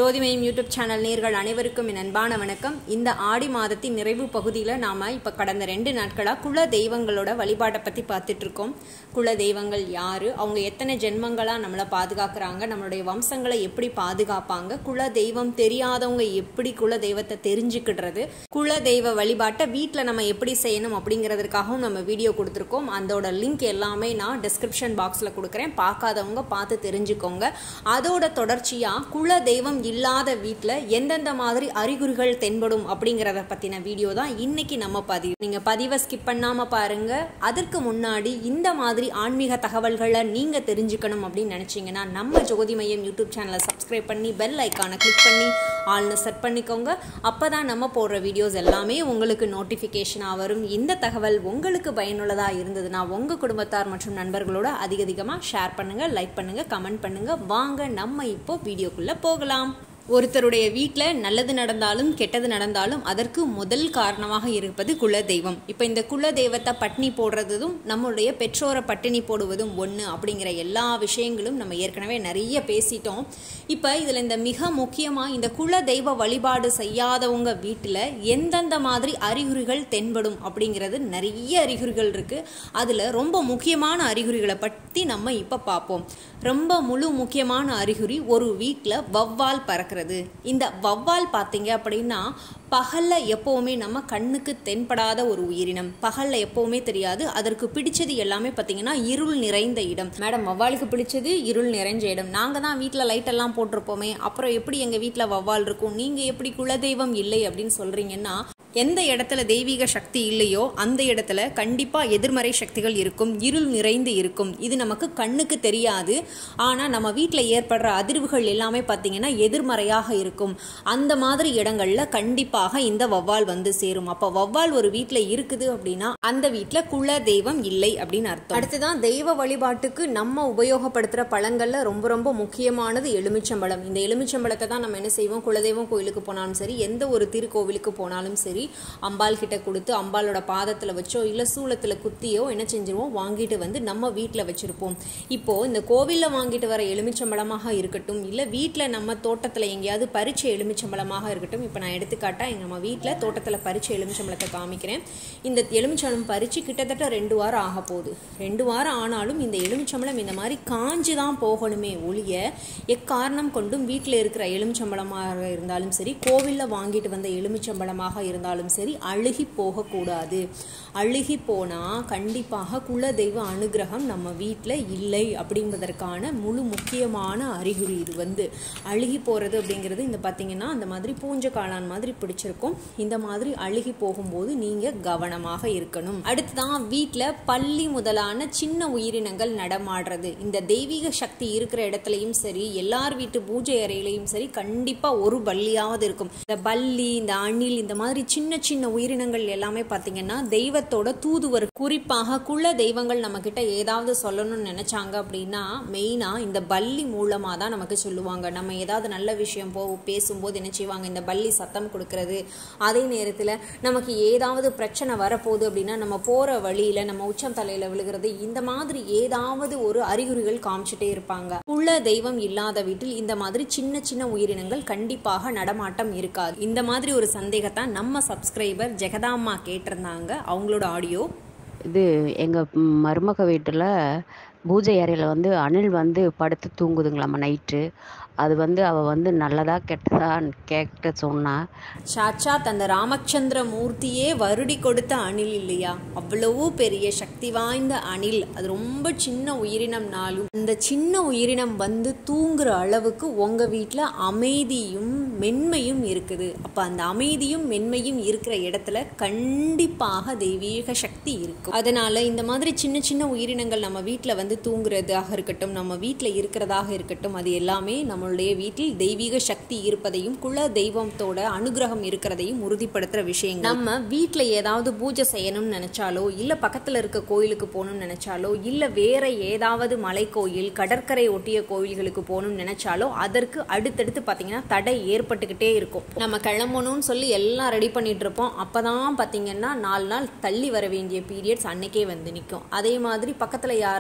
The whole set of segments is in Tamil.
ஜோதிமயம் யூடியூப் சேனல் நேர்கள் அனைவருக்கும் என் அன்பான வணக்கம் இந்த ஆடி மாதத்தின் நிறைவு பகுதியில் நாம இப்போ கடந்த ரெண்டு நாட்களாக குல தெய்வங்களோட வழிபாட்டை பற்றி பார்த்துட்டு இருக்கோம் குல தெய்வங்கள் யாரு அவங்க எத்தனை ஜென்மங்களாக நம்மளை பாதுகாக்கிறாங்க நம்மளுடைய வம்சங்களை எப்படி பாதுகாப்பாங்க குல தெய்வம் தெரியாதவங்க எப்படி குல தெய்வத்தை தெரிஞ்சுக்கிடுறது குல தெய்வ வழிபாட்டை வீட்டில் நம்ம எப்படி செய்யணும் அப்படிங்கிறதுக்காகவும் நம்ம வீடியோ கொடுத்துருக்கோம் அதோட லிங்க் எல்லாமே நான் டிஸ்கிரிப்ஷன் பாக்ஸில் கொடுக்குறேன் பார்க்காதவங்க பார்த்து தெரிஞ்சுக்கோங்க அதோட தொடர்ச்சியாக குல தெய்வம் இல்லாத வீட்டில் எந்தெந்த மாதிரி அறிகுறிகள் தென்படும் அப்படிங்கிறத பற்றின வீடியோ தான் இன்னைக்கு நம்ம பதிவு நீங்கள் பதிவை ஸ்கிப் பண்ணாமல் பாருங்க அதற்கு முன்னாடி இந்த மாதிரி ஆன்மீக தகவல்களை நீங்கள் தெரிஞ்சுக்கணும் அப்படின்னு நினச்சிங்கன்னா நம்ம ஜோதி மையம் யூடியூப் சேனலை சப்ஸ்கிரைப் பண்ணி பெல் ஐக்கானை கிளிக் பண்ணி ஆல்னு செட் பண்ணிக்கோங்க அப்போ தான் நம்ம போடுற வீடியோஸ் எல்லாமே உங்களுக்கு நோட்டிஃபிகேஷனாக வரும் இந்த தகவல் உங்களுக்கு பயனுள்ளதாக இருந்ததுன்னா உங்கள் குடும்பத்தார் மற்றும் நண்பர்களோட அதிக அதிகமாக ஷேர் பண்ணுங்கள் லைக் பண்ணுங்கள் கமெண்ட் பண்ணுங்கள் வாங்க நம்ம இப்போ வீடியோக்குள்ளே போகலாம் ஒருத்தருடைய வீட்டில் நல்லது நடந்தாலும் கெட்டது நடந்தாலும் அதற்கு முதல் காரணமாக இருப்பது குல தெய்வம் இப்போ இந்த குல தெய்வத்தை பட்டினி போடுறதும் நம்மளுடைய பெற்றோரை பட்டினி போடுவதும் ஒன்று அப்படிங்கிற எல்லா விஷயங்களும் நம்ம ஏற்கனவே நிறைய பேசிட்டோம் இப்போ இதில் இந்த மிக முக்கியமாக இந்த குல தெய்வ வழிபாடு செய்யாதவங்க வீட்டில் எந்தெந்த மாதிரி அறிகுறிகள் தென்படும் அப்படிங்கிறது நிறைய அறிகுறிகள் இருக்குது அதில் ரொம்ப முக்கியமான அறிகுறிகளை பற்றி நம்ம இப்போ பார்ப்போம் ரொம்ப முழு முக்கியமான அறிகுறி ஒரு வீட்டில் வவ்வால் பறக்க பார்க்குறது இந்த வவ்வால் பார்த்தீங்க அப்படின்னா பகலில் எப்போவுமே நம்ம கண்ணுக்கு தென்படாத ஒரு உயிரினம் பகலில் எப்போவுமே தெரியாது அதற்கு பிடிச்சது எல்லாமே பார்த்தீங்கன்னா இருள் நிறைந்த இடம் மேடம் வவ்வாலுக்கு பிடிச்சது இருள் நிறைஞ்ச இடம் நாங்கள் தான் வீட்டில் லைட்டெல்லாம் போட்டிருப்போமே அப்புறம் எப்படி எங்கள் வீட்டில் வவ்வால் இருக்கும் நீங்கள் எப்படி குலதெய்வம் இல்லை அப்படின்னு சொல்கிறீங்கன்னா எந்த இடத்துல தெய்வீக சக்தி இல்லையோ அந்த இடத்துல கண்டிப்பாக எதிர்மறை சக்திகள் இருக்கும் இருள் நிறைந்து இருக்கும் இது நமக்கு கண்ணுக்கு தெரியாது ஆனால் நம்ம வீட்டில் ஏற்படுற அதிர்வுகள் எல்லாமே பார்த்தீங்கன்னா எதிர்மறையாக இருக்கும் அந்த மாதிரி இடங்கள்ல கண்டிப்பாக இந்த வவ்வால் வந்து சேரும் அப்போ வவ்வால் ஒரு வீட்டில் இருக்குது அப்படின்னா அந்த வீட்டில் குல தெய்வம் இல்லை அப்படின்னு அர்த்தம் அடுத்துதான் தெய்வ வழிபாட்டுக்கு நம்ம உபயோகப்படுத்துகிற பழங்கள்ல ரொம்ப ரொம்ப முக்கியமானது எலுமிச்சம்பழம் இந்த எலுமிச்சம்பழத்தை தான் நம்ம என்ன செய்வோம் குலதெய்வம் கோயிலுக்கு போனாலும் சரி எந்த ஒரு திருக்கோவிலுக்கு போனாலும் சரி அம்பாள் கிட்ட கொடுத்து அம்பாளோட பாதத்தில் வச்சோ இல்லை சூளத்தில் குத்தியோ என்ன செஞ்சிருவோம் வாங்கிட்டு வந்து நம்ம வீட்டில் வச்சுருப்போம் இப்போது இந்த கோவிலில் வாங்கிட்டு வர எலுமிச்சம்பழமாக இருக்கட்டும் இல்லை வீட்டில் நம்ம தோட்டத்தில் எங்கேயாவது பறிச்ச எலுமிச்சம்பழமாக இருக்கட்டும் இப்போ நான் எடுத்துக்காட்டா எங்கள் நம்ம வீட்டில் தோட்டத்தில் பறிச்ச எலுமிச்சம்பழத்தை காமிக்கிறேன் இந்த எலுமிச்சம்பழம் பறித்து கிட்டத்தட்ட ரெண்டு வாரம் ஆக போகுது ரெண்டு வாரம் ஆனாலும் இந்த எலுமிச்சம்பழம் இந்த மாதிரி காஞ்சு தான் போகணுமே ஒழிய எக்காரணம் கொண்டும் வீட்டில் இருக்கிற எலுமிச்சம்பழமாக இருந்தாலும் சரி கோவிலில் வாங்கிட்டு வந்த எலுமிச்சம்பழமாக இருந்தாலும் இருந்தாலும் சரி அழுகி போகக்கூடாது அழுகி போனால் கண்டிப்பாக குலதெய்வ அனுகிரகம் நம்ம வீட்டில் இல்லை அப்படிங்கிறதற்கான முழு முக்கியமான அறிகுறி இது வந்து அழுகி போகிறது அப்படிங்கிறது இந்த பார்த்தீங்கன்னா அந்த மாதிரி பூஞ்ச காளான் மாதிரி பிடிச்சிருக்கும் இந்த மாதிரி அழுகி போகும்போது நீங்கள் கவனமாக இருக்கணும் அடுத்துதான் வீட்டில் பள்ளி முதலான சின்ன உயிரினங்கள் நடமாடுறது இந்த தெய்வீக சக்தி இருக்கிற இடத்துலையும் சரி எல்லார் வீட்டு பூஜை அறையிலையும் சரி கண்டிப்பாக ஒரு பள்ளியாவது இருக்கும் இந்த பள்ளி இந்த அணில் இந்த மாதிரி சின்ன சின்ன உயிரினங்கள் எல்லாமே பார்த்தீங்கன்னா தெய்வத்தோட தூதுவர் குறிப்பாக குல தெய்வங்கள் நம்ம கிட்ட ஏதாவது சொல்லணும்னு நினைச்சாங்க அப்படின்னா மெயினாக இந்த பள்ளி மூலமாக தான் நமக்கு சொல்லுவாங்க நம்ம ஏதாவது நல்ல விஷயம் போ பேசும்போது என்ன செய்வாங்க இந்த பள்ளி சத்தம் கொடுக்கறது அதே நேரத்தில் நமக்கு ஏதாவது பிரச்சனை வரப்போகுது அப்படின்னா நம்ம போகிற வழியில் நம்ம உச்சம் தலையில் விழுகிறது இந்த மாதிரி ஏதாவது ஒரு அறிகுறிகள் காமிச்சிட்டே இருப்பாங்க குல தெய்வம் இல்லாத வீட்டில் இந்த மாதிரி சின்ன சின்ன உயிரினங்கள் கண்டிப்பாக நடமாட்டம் இருக்காது இந்த மாதிரி ஒரு சந்தேகத்தை நம்ம சப்ஸ்கிரைபர் ஜெகதாம்மா கேட்டிருந்தாங்க அவங்களோட ஆடியோ இது எங்கள் மருமக வீட்டில் பூஜை அறையில் வந்து அணில் வந்து படுத்து தூங்குதுங்களாம்மா நைட்டு அது வந்து அவள் வந்து நல்லதா கெட்டதான்னு கேட்டு சொன்னா சாட்சாத் அந்த ராமச்சந்திர மூர்த்தியே வருடி கொடுத்த அணில் இல்லையா அவ்வளவு பெரிய சக்தி வாய்ந்த அணில் அது ரொம்ப சின்ன உயிரினம்னாலும் அந்த சின்ன உயிரினம் வந்து தூங்குற அளவுக்கு உங்க வீட்டில் அமைதியும் மென்மையும் இருக்குது அப்போ அந்த அமைதியும் மென்மையும் இருக்கிற இடத்துல கண்டிப்பாக தெய்வீக சக்தி இருக்கும் அதனால இந்த மாதிரி சின்ன சின்ன உயிரினங்கள் நம்ம வீட்டில் வந்து தூங்குறதாக இருக்கட்டும் நம்ம வீட்டில் இருக்கிறதாக இருக்கட்டும் அது எல்லாமே நம்மளுடைய வீட்டில் தெய்வீக சக்தி இருப்பதையும் குல தெய்வத்தோட அனுகிரகம் இருக்கிறதையும் உறுதிப்படுத்துற விஷயங்கள் நம்ம வீட்டில் ஏதாவது பூஜை செய்யணும்னு நினைச்சாலோ இல்லை பக்கத்தில் இருக்க கோயிலுக்கு போகணும்னு நினைச்சாலோ இல்லை வேற ஏதாவது மலை கோயில் கடற்கரை ஒட்டிய கோயில்களுக்கு போகணும்னு நினைச்சாலோ அதற்கு அடுத்தடுத்து பார்த்தீங்கன்னா தடை ஏற்பட்டுக்கிட்டே இருக்கும் நம்ம கிளம்பணும்னு சொல்லி எல்லாம் ரெடி பண்ணிட்டு இருப்போம் அப்பதான் பார்த்தீங்கன்னா நாலு நாள் தள்ளி வர வேண்டிய பீரியட்ஸ் அன்னைக்கே வந்து நிற்கும் அதே மாதிரி பக்கத்தில் யாராவது ஒரு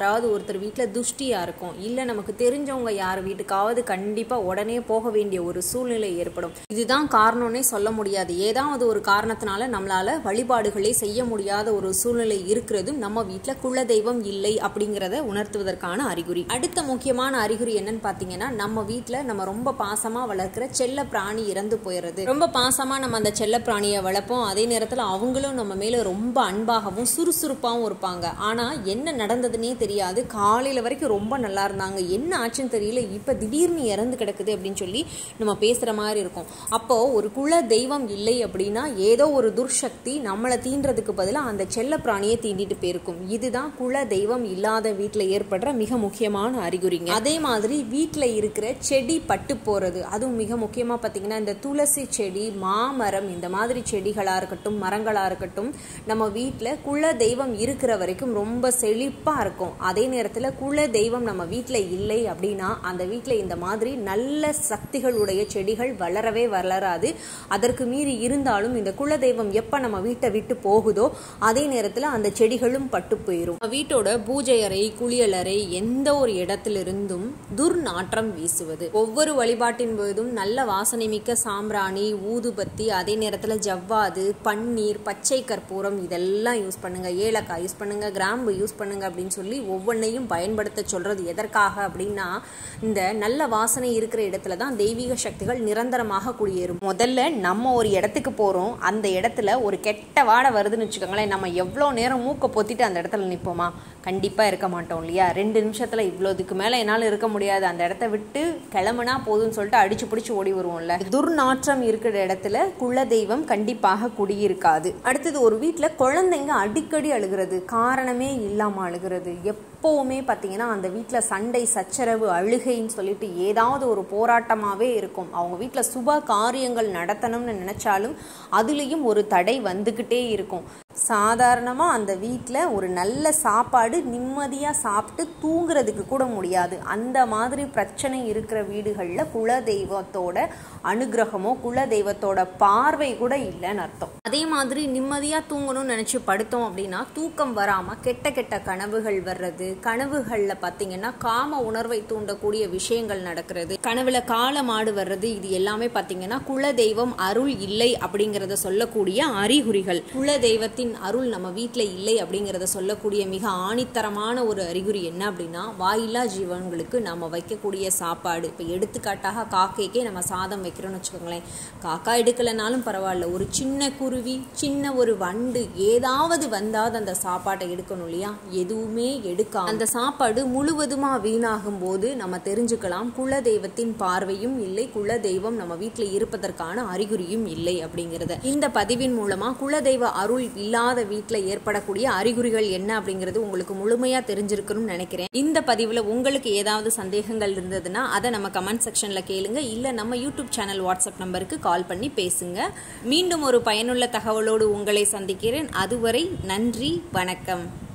ஒருத்தர் வீட்டில் துஷ்டியாக இருக்கும் இல்லை நமக்கு தெரிஞ்சவங்க யார் வீட்டுக்காவது கண்டிப்பாக உடனே போக வேண்டிய ஒரு சூழ்நிலை ஏற்படும் இதுதான் காரணம்னே சொல்ல முடியாது ஏதாவது ஒரு காரணத்தினால நம்மளால வழிபாடுகளே செய்ய முடியாத ஒரு சூழ்நிலை இருக்கிறதும் நம்ம வீட்டில் குலதெய்வம் இல்லை அப்படிங்கிறத உணர்த்துவதற்கான அறிகுறி அடுத்த முக்கியமான அறிகுறி என்னன்னு பார்த்தீங்கன்னா நம்ம வீட்டில் நம்ம ரொம்ப பாசமாக வளர்க்குற செல்ல பிராணி இறந்து போயிடுறது ரொம்ப பாசமாக நம்ம அந்த செல்ல பிராணியை வளர்ப்போம் அதே நேரத்தில் அவங்களும் நம்ம மேலே ரொம்ப அன்பாகவும் சுறுசுறுப்பாகவும் இருப்பாங்க ஆனால் என்ன நடந்ததுன்னே தெரியாது காலையில் வரைக்கும் ரொம்ப நல்லா இருந்தாங்க என்ன ஆச்சுன்னு தெரியல இப்போ திடீர்னு இறந்து கிடக்குது அப்படின்னு சொல்லி நம்ம பேசுகிற மாதிரி இருக்கும் அப்போது ஒரு குல தெய்வம் இல்லை அப்படின்னா ஏதோ ஒரு துர்சக்தி நம்மளை தீண்டுறதுக்கு பதிலாக அந்த செல்ல பிராணியை தீண்டிட்டு போயிருக்கும் இதுதான் குல தெய்வம் இல்லாத வீட்டில் ஏற்படுற மிக முக்கியமான அறிகுறிங்க அதே மாதிரி வீட்டில் இருக்கிற செடி பட்டு போகிறது அதுவும் மிக முக்கியமாக பார்த்தீங்கன்னா இந்த துளசி செடி மாமரம் இந்த மாதிரி செடிகளாக இருக்கட்டும் மரங்களாக இருக்கட்டும் நம்ம வீட்டில் குல தெய்வம் இருக்கிற வரைக்கும் ரொம்ப செழிப்பாக இருக்கும் அதே நேரத்தில் குல தெய்வம் நம்ம வீட்டில் இல்லை அப்படின்னா அந்த வீட்டில் இந்த மாதிரி நல்ல சக்திகளுடைய செடிகள் வளரவே வளராது அதற்கு மீறி இருந்தாலும் இந்த குல தெய்வம் எப்போ நம்ம வீட்டை விட்டு போகுதோ அதே நேரத்தில் அந்த செடிகளும் பட்டு போயிடும் வீட்டோட பூஜை அறை குளியலறை எந்த ஒரு இடத்திலிருந்தும் துர்நாற்றம் வீசுவது ஒவ்வொரு வழிபாட்டின் போதும் நல்ல வாசனை மிக்க சாம்பிராணி ஊதுபத்தி அதே நேரத்தில் ஜவ்வாது பன்னீர் பச்சை கற்பூரம் இதெல்லாம் யூஸ் பண்ணுங்க ஏலக்காய் யூஸ் பண்ணுங்க கிராம்பு யூஸ் பண்ணுங்க அப்படின்னு சொல்லி ஒவ்வொன்றையும் பயன்படுத்த சொல்றது எதற்காக அப்படின்னா இந்த நல்ல வாசனை இருக்கிற இடத்துல தான் தெய்வீக சக்திகள் நிரந்தரமாக குடியேறும் முதல்ல நம்ம ஒரு இடத்துக்கு போகிறோம் அந்த இடத்துல ஒரு கெட்ட வாடை வருதுன்னு வச்சுக்கோங்களேன் நம்ம எவ்வளோ நேரம் மூக்கை பொத்திட்டு அந்த இடத்துல நிற்போமா கண்டிப்பாக இருக்க மாட்டோம் இல்லையா ரெண்டு நிமிஷத்தில் இவ்வளோதுக்கு மேலே என்னால் இருக்க முடியாது அந்த இடத்த விட்டு கிளம்புனா போதும்னு சொல்லிட்டு அடிச்சு பிடிச்சி ஓடி வருவோம்ல துர்நாற்றம் இருக்கிற இடத்துல குல தெய்வம் கண்டிப்பாக குடியிருக்காது அடுத்தது ஒரு வீட்டில் குழந்தைங்க அடிக்கடி அழுகிறது காரணமே இல்லாமல் அழுகிறது எப்போவுமே பார்த்தீங்கன்னா அந்த வீட்டில் சண்டை சச்சரவு அழுகைன்னு சொல்லிட்டு ஏதாவது ஒரு போராட்டமாகவே இருக்கும் அவங்க வீட்டில் சுப காரியங்கள் நடத்தணும்னு நினச்சாலும் அதுலேயும் ஒரு தடை வந்துக்கிட்டே இருக்கும் சாதாரணமாக அந்த வீட்டில் ஒரு நல்ல சாப்பாடு நிம்மதியாக சாப்பிட்டு தூங்குறதுக்கு கூட முடியாது அந்த மாதிரி பிரச்சனை இருக்கிற வீடுகளில் குலதெய்வத்தோட அனுகிரகமோ குலதெய்வத்தோட பார்வை கூட இல்லைன்னு அர்த்தம் அதே மாதிரி நிம்மதியாக தூங்கணும்னு நினச்சி படுத்தோம் அப்படின்னா தூக்கம் வராமல் கெட்ட கெட்ட கனவுகள் வர்றது கனவுகளில் பார்த்தீங்கன்னா காம உணர்வை தூண்டக்கூடிய விஷயங்கள் நடக்கிறது கனவுல கால மாடு வர்றது இது எல்லாமே பார்த்தீங்கன்னா குலதெய்வம் அருள் இல்லை அப்படிங்கிறத சொல்லக்கூடிய அறிகுறிகள் குலதெய்வத்தின் அருள் நம்ம வீட்டில் இல்லை அப்படிங்கிறத சொல்லக்கூடிய மிக ஆணித்தரமான ஒரு அறிகுறி என்ன அப்படின்னா வாயில்லா ஜீவன்களுக்கு நம்ம வைக்கக்கூடிய சாப்பாடு இப்போ எடுத்துக்காட்டாக காக்கைக்கே நம்ம சாதம் வைக்கிறோம்னு வச்சுக்கோங்களேன் காக்கா எடுக்கலைனாலும் பரவாயில்ல ஒரு சின்ன குருவி சின்ன ஒரு வண்டு ஏதாவது வந்தாது அந்த சாப்பாட்டை எடுக்கணும் இல்லையா எதுவுமே எடுக்காம அந்த சாப்பாடு முழுவதுமாக வீணாகும் போது நம்ம தெரிஞ்சுக்கலாம் குலதெய்வத்தின் பார்வையும் இல்லை குலதெய்வம் நம்ம வீட்டில் இருப்பதற்கான அறிகுறியும் இல்லை அப்படிங்கிறத இந்த பதிவின் மூலமா குலதெய்வ அருள் இல்லாத வீட்டில் ஏற்படக்கூடிய அறிகுறிகள் என்ன அப்படிங்கிறது உங்களுக்கு முழுமையா தெரிஞ்சிருக்கணும்னு நினைக்கிறேன் இந்த பதிவில் உங்களுக்கு ஏதாவது சந்தேகங்கள் இருந்ததுன்னா அதை நம்ம கமெண்ட் செக்ஷன்ல கேளுங்க இல்லை நம்ம யூடியூப் சேனல் வாட்ஸ்அப் நம்பருக்கு கால் பண்ணி பேசுங்க மீண்டும் ஒரு பயனுள்ள தகவலோடு உங்களை சந்திக்கிறேன் அதுவரை நன்றி வணக்கம்